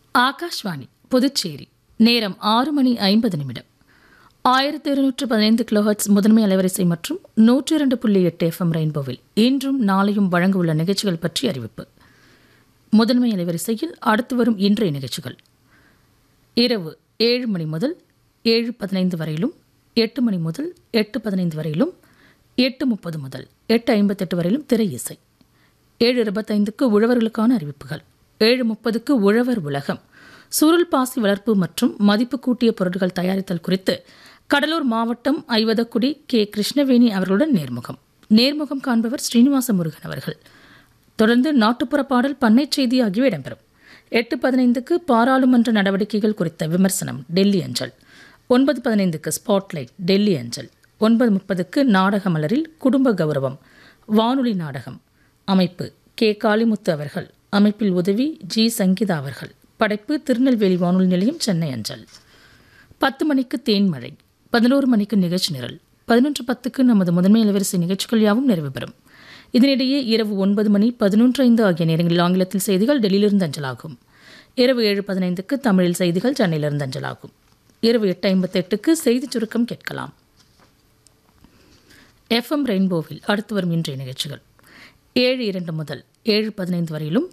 ஆகாஷ்வாணி புதுச்சேரி நேரம் ஆறு மணி ஐம்பது நிமிடம் ஆயிரத்தி இருநூற்று பதினைந்து கிலோஹர்ட்ஸ் முதன்மை அலைவரிசை மற்றும் நூற்றி இரண்டு புள்ளி எட்டு எஃப்எம் ரெயின்போவில் இன்றும் நாளையும் வழங்க உள்ள நிகழ்ச்சிகள் பற்றி அறிவிப்பு முதன்மை அலைவரிசையில் அடுத்து வரும் இன்றைய நிகழ்ச்சிகள் இரவு ஏழு மணி முதல் ஏழு பதினைந்து வரையிலும் எட்டு மணி முதல் எட்டு பதினைந்து வரையிலும் எட்டு முப்பது முதல் எட்டு ஐம்பத்தெட்டு வரையிலும் திரை இசை ஏழு இருபத்தைந்துக்கு உழவர்களுக்கான அறிவிப்புகள் ஏழு முப்பதுக்கு உழவர் உலகம் சுருள் பாசி வளர்ப்பு மற்றும் மதிப்பு கூட்டிய பொருட்கள் தயாரித்தல் குறித்து கடலூர் மாவட்டம் ஐவதக்குடி கே கிருஷ்ணவேணி அவர்களுடன் நேர்முகம் நேர்முகம் காண்பவர் ஸ்ரீனிவாச முருகன் அவர்கள் தொடர்ந்து நாட்டுப்புற பாடல் பண்ணை செய்தி ஆகியவை இடம்பெறும் எட்டு பதினைந்துக்கு பாராளுமன்ற நடவடிக்கைகள் குறித்த விமர்சனம் டெல்லி அஞ்சல் ஒன்பது பதினைந்துக்கு ஸ்பாட்லைட் டெல்லி அஞ்சல் ஒன்பது முப்பதுக்கு நாடக மலரில் குடும்ப கௌரவம் வானொலி நாடகம் அமைப்பு கே காளிமுத்து அவர்கள் அமைப்பில் உதவி ஜி சங்கீதா அவர்கள் படைப்பு திருநெல்வேலி வானொலி நிலையம் சென்னை அஞ்சல் பத்து மணிக்கு தேன்மழை பதினோரு மணிக்கு நிகழ்ச்சி நிரல் பதினொன்று பத்துக்கு நமது முதன்மை அலைவரிசை நிகழ்ச்சிகள் யாவும் நிறைவு பெறும் இதனிடையே இரவு ஒன்பது மணி பதினொன்று ஐந்து ஆகிய நேரங்களில் ஆங்கிலத்தில் செய்திகள் டெல்லியிலிருந்து அஞ்சலாகும் இரவு ஏழு பதினைந்துக்கு தமிழில் செய்திகள் சென்னையிலிருந்து அஞ்சலாகும் இரவு எட்டு ஐம்பத்தெட்டுக்கு செய்திச் சுருக்கம் கேட்கலாம் எஃப்எம் ரெயின்போவில் அடுத்து வரும் இன்றைய நிகழ்ச்சிகள் ஏழு இரண்டு முதல் ஏழு பதினைந்து வரையிலும்